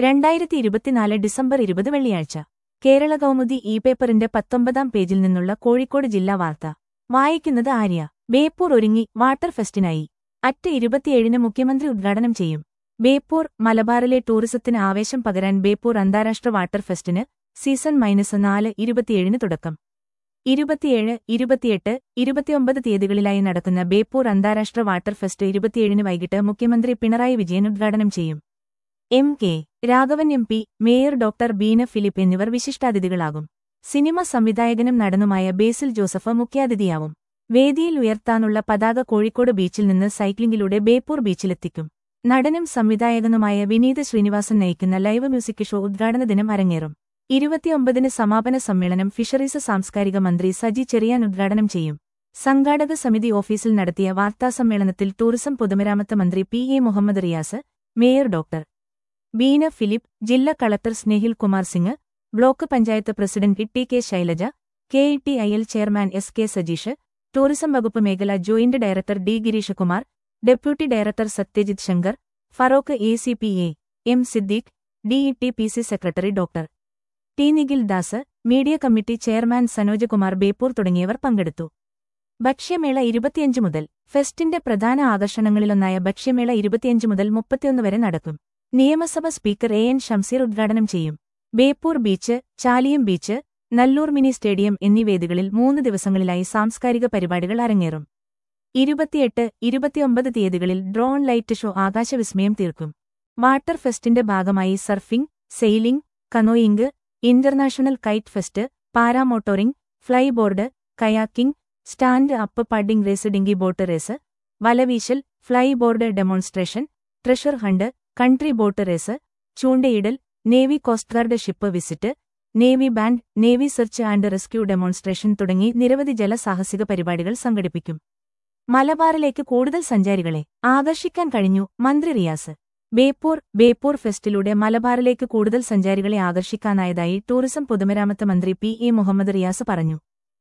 രണ്ടായിരത്തി ഇരുപത്തിനാല് ഡിസംബർ ഇരുപത് വെള്ളിയാഴ്ച കേരള കൗമുദി ഇ പേപ്പറിന്റെ പത്തൊമ്പതാം പേജിൽ നിന്നുള്ള കോഴിക്കോട് ജില്ലാ വാർത്ത വായിക്കുന്നത് ആര്യ ബേപ്പൂർ ഒരുങ്ങി വാട്ടർ ഫെസ്റ്റിനായി അറ്റ് ഇരുപത്തിയേഴിന് മുഖ്യമന്ത്രി ഉദ്ഘാടനം ചെയ്യും ബേപ്പൂർ മലബാറിലെ ടൂറിസത്തിന് ആവേശം പകരാൻ ബേപ്പൂർ അന്താരാഷ്ട്ര വാട്ടർ ഫെസ്റ്റിന് സീസൺ മൈനസ് നാല് ഇരുപത്തിയേഴിന് തുടക്കം ഇരുപത്തിയേഴ് ഇരുപത്തിയെട്ട് ഇരുപത്തിയൊമ്പത് തീയതികളിലായി നടക്കുന്ന ബേപ്പൂർ അന്താരാഷ്ട്ര വാട്ടർ ഫെസ്റ്റ് ഇരുപത്തിയേഴിന് വൈകിട്ട് മുഖ്യമന്ത്രി പിണറായി വിജയൻ ഉദ്ഘാടനം ചെയ്യും M K Raghavan M P mayor doctor Beena Philip എന്നിവർ വിശിഷ്ടാതിഥികളാകും സിനിമ സംവിധായകനും നടനുമായ ബേസിൽ ജോസഫ് മുഖ്യാതിഥിയാവും വേദിയിൽ ഉയർത്താനുള്ള പതാക കോഴിക്കോട് ബീച്ചിൽ നിന്ന് സൈക്ലിംഗിലൂടെ ബേപ്പൂർ ബീച്ചിലെത്തിക്കും നടനും സംവിധായകനുമായ വിനീത് ശ്രീനിവാസൻ നയിക്കുന്ന ലൈവ് മ്യൂസിക് ഷോ ഉദ്ഘാടന ദിനം അരങ്ങേറും ഇരുപത്തിയൊമ്പതിന് സമാപന സമ്മേളനം ഫിഷറീസ് സാംസ്കാരിക മന്ത്രി സജി ചെറിയാൻ ഉദ്ഘാടനം ചെയ്യും സംഘാടക സമിതി ഓഫീസിൽ നടത്തിയ വാർത്താസമ്മേളനത്തിൽ ടൂറിസം പൊതുമരാമത്ത് മന്ത്രി P A Muhammad Riyas mayor doctor Beena Philip ജില്ലാ collector Snehil Kumar Singh block panchayat president T K Shailaja K E T I L chairman S K Sajeesh tourism വകുപ്പ് മേഖല joint director D Girishkumar deputy director Satyajit Shankar Farook A C P A M Siddique D E T P C secretary doctor T Nikhil Das media committee chairman Sanojkumar Beypore തുടങ്ങിയവർ പങ്കെടുത്തു ഭക്ഷ്യമേള ഇരുപത്തിയഞ്ച് മുതൽ ഫെസ്റ്റിന്റെ പ്രധാന ആകർഷണങ്ങളിലൊന്നായ ഭക്ഷ്യമേള ഇരുപത്തിയഞ്ച് മുതൽ മുപ്പത്തിയൊന്ന് വരെ നടക്കും നിയമസഭ സ്പീക്കർ എ എൻ ഷംസീർ ഉദ്ഘാടനം ചെയ്യും Beypore beach Chaliyam beach Nallur mini stadium എന്നീ വേദികളിൽ മൂന്ന് ദിവസങ്ങളിലായി സാംസ്കാരിക പരിപാടികൾ അരങ്ങേറും ഇരുപത്തിയെട്ട് ഇരുപത്തിയൊമ്പത് തീയതികളിൽ ഡ്രോൺ ലൈറ്റ് ഷോ ആകാശവിസ്മയം തീർക്കും വാട്ടർ ഫെസ്റ്റിന്റെ ഭാഗമായി surfing sailing canoeing international kite fest paramotoring flyboard kayaking stand up paddling race dinghy boat race വലവീശൽ flyboard demonstration treasure hunt country boat race ചൂണ്ടയിടൽ navy coast guard ship visit navy band navy search and rescue demonstration തുടങ്ങി നിരവധി ജലസാഹസിക പരിപാടികൾ സംഘടിപ്പിക്കും മലബാറിലേക്ക് കൂടുതൽ സഞ്ചാരികളെ ആകർഷിക്കാൻ കഴിഞ്ഞു മന്ത്രി റിയാസ് ബേപ്പൂർ ബേപ്പൂർ ഫെസ്റ്റിലൂടെ മലബാറിലേക്ക് കൂടുതൽ സഞ്ചാരികളെ ആകർഷിക്കാനായതായി ടൂറിസം പൊതുമരാമത്ത് മന്ത്രി പി എ മുഹമ്മദ് റിയാസ് പറഞ്ഞു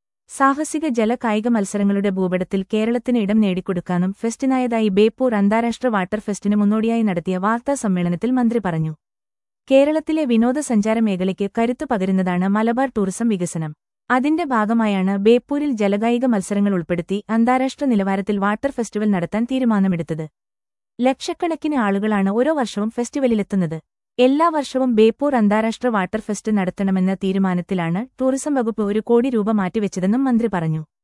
സാഹസിക ജല കായിക മത്സരങ്ങളുടെ ഭൂപടത്തിൽ കേരളത്തിന് ഇടം നേടിക്കൊടുക്കാനും ഫെസ്റ്റിനായതായി ബേപ്പൂർ അന്താരാഷ്ട്ര വാട്ടർ ഫെസ്റ്റിന് മുന്നോടിയായി നടത്തിയ വാർത്താ സമ്മേളനത്തിൽ മന്ത്രി പറഞ്ഞു കേരളത്തിലെ വിനോദസഞ്ചാര മേഖലയ്ക്ക് കരുത്തു പകരുന്നതാണ് മലബാർ ടൂറിസം വികസനം അതിന്റെ ഭാഗമായാണ് ബേപ്പൂരിൽ ജലകായിക മത്സരങ്ങൾ ഉൾപ്പെടുത്തി അന്താരാഷ്ട്ര നിലവാരത്തിൽ വാട്ടർ ഫെസ്റ്റിവൽ നടത്താൻ തീരുമാനമെടുത്തത് ലക്ഷക്കണക്കിന് ആളുകളാണ് ഓരോ വർഷവും ഫെസ്റ്റിവലിലെത്തുന്നത് എല്ലാ വർഷവും ബേപ്പൂർ അന്താരാഷ്ട്ര വാട്ടർ ഫെസ്റ്റ് നടത്തണമെന്ന തീരുമാനത്തിലാണ് ടൂറിസം വകുപ്പ് ഒരു കോടി രൂപ മാറ്റിവെച്ചതെന്നും മന്ത്രി പറഞ്ഞു